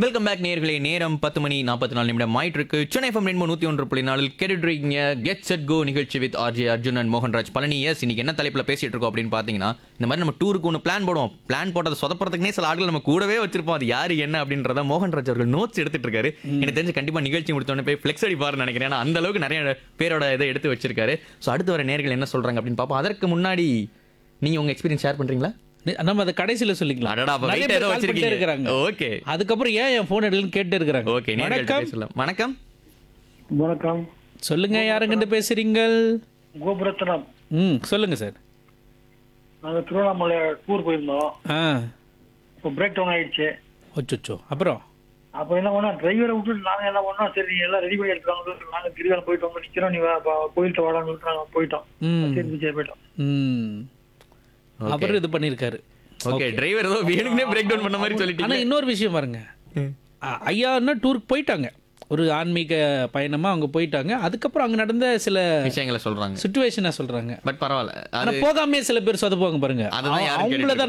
welcome back நேர்களே நேரம் பத்து மணி நாற்பத்தி நாலு நிமிடம் ஆயிட்டு இருக்கு சென்னை எஃப்எம் ரெண்டு நூத்தி ஒன்று புள்ளி நாலில் கேட்டுட்ருக்கீங்க கெட் செட் கோ நிகழ்ச்சி with RJ Arjun and Mohanraj Palani S இன்னைக்கு என்ன தலைப்பில் பேசிட்டு இருக்கோம் அப்படின்னு பார்த்தீங்கன்னா இந்த மாதிரி நம்ம டூருக்கு ஒன்று பிளான் போடுவோம் பிளான் போட்டதை சொதப்புறதுக்குனே சில ஆட்கள் நம்ம கூடவே வச்சிருப்போம் அது யாரு என்ன அப்படின்றத மோகன்ராஜ் அவர்கள் நோட்ஸ் எடுத்துட்டு இருக்காரு எனக்கு தெரிஞ்சு கண்டிப்பா நிகழ்ச்சி முடித்தோடனே போய் ஃபிளெக்ஸ் அடிப்பாருன்னு நினைக்கிறேன் ஏன்னா அந்த அளவுக்கு நிறைய பேரோட இதை எடுத்து வச்சிருக்காரு ஸோ அடுத்து வர நேர்கள் என்ன சொல்றாங்க அப்படின்னு பார்ப்போம் அதற்கு முன்னாடி நீங்க உங்க எக்ஸ்பீரியன்ஸ் ஷேர் பண்றீங்களா நி- நம்ம அதை கடைசியில சொல்லிக்கலாம் அடடா அப்ப நிறைய weight பேர் ஏதோ call பண்ணிட்டே வச்சிருக்கீங்க இருக்கிறாங்க ஓகே அதுக்கப்புறம் ஏன் என் போன் எடுக்கலன்னு கேட்டு இருக்கிறாங்க ஓகே நேர்கள் வணக்கம் பேசலாம் வணக்கம் வணக்கம் சொல்லுங்க யாருங்கிட்ட பேசுறீங்க கோபுரத்தனம் ம் சொல்லுங்க சார் நாங்கள் திருவண்ணாமலை டூர் போயிருந்தோம் ஆ இப்போ பிரேக் டவுன் ஆயிடுச்சு ஒச்சோ அப்புறம் அப்போ என்ன பண்ணோம் டிரைவரை விட்டுட்டு நாங்கள் என்ன பண்ணோம் சரி நீ எல்லாம் ரெடி பண்ணி எடுத்துக்காங்க நாங்கள் கிரிவலம் போயிட்டு வந்து நிற்கிறோம் நீ வா, பா, கோயில்கிட்ட வாடான்னு சொல்லிட்டு நாங்கள் போயிட்டோம் ம் சரி விஜய் போயிட்டோம் ம் அவர் இது பண்ணியிருக்காரு ஓகே டிரைவர் ஏதோ வேணும்னே பிரேக் டவுன் பண்ண மாதிரி ஆனா சொல்லிட்டீங்க இன்னொரு விஷயம் பாருங்க அ- ஐயா என்ன டூருக்கு போயிட்டாங்க ஒரு ஆன்மீக பயணமா அவங்க போயிட்டாங்க அதுக்கப்புறம் அங்க நடந்த சில விஷயங்களை சொல்றாங்க சுச்சுவேஷனை சொல்றாங்க பட் பரவாயில்ல ஆனா அது போகாமே சில பேர் சொதப்புவாங்க பாருங்க அதுதான் யாரும் அவங்கள தான்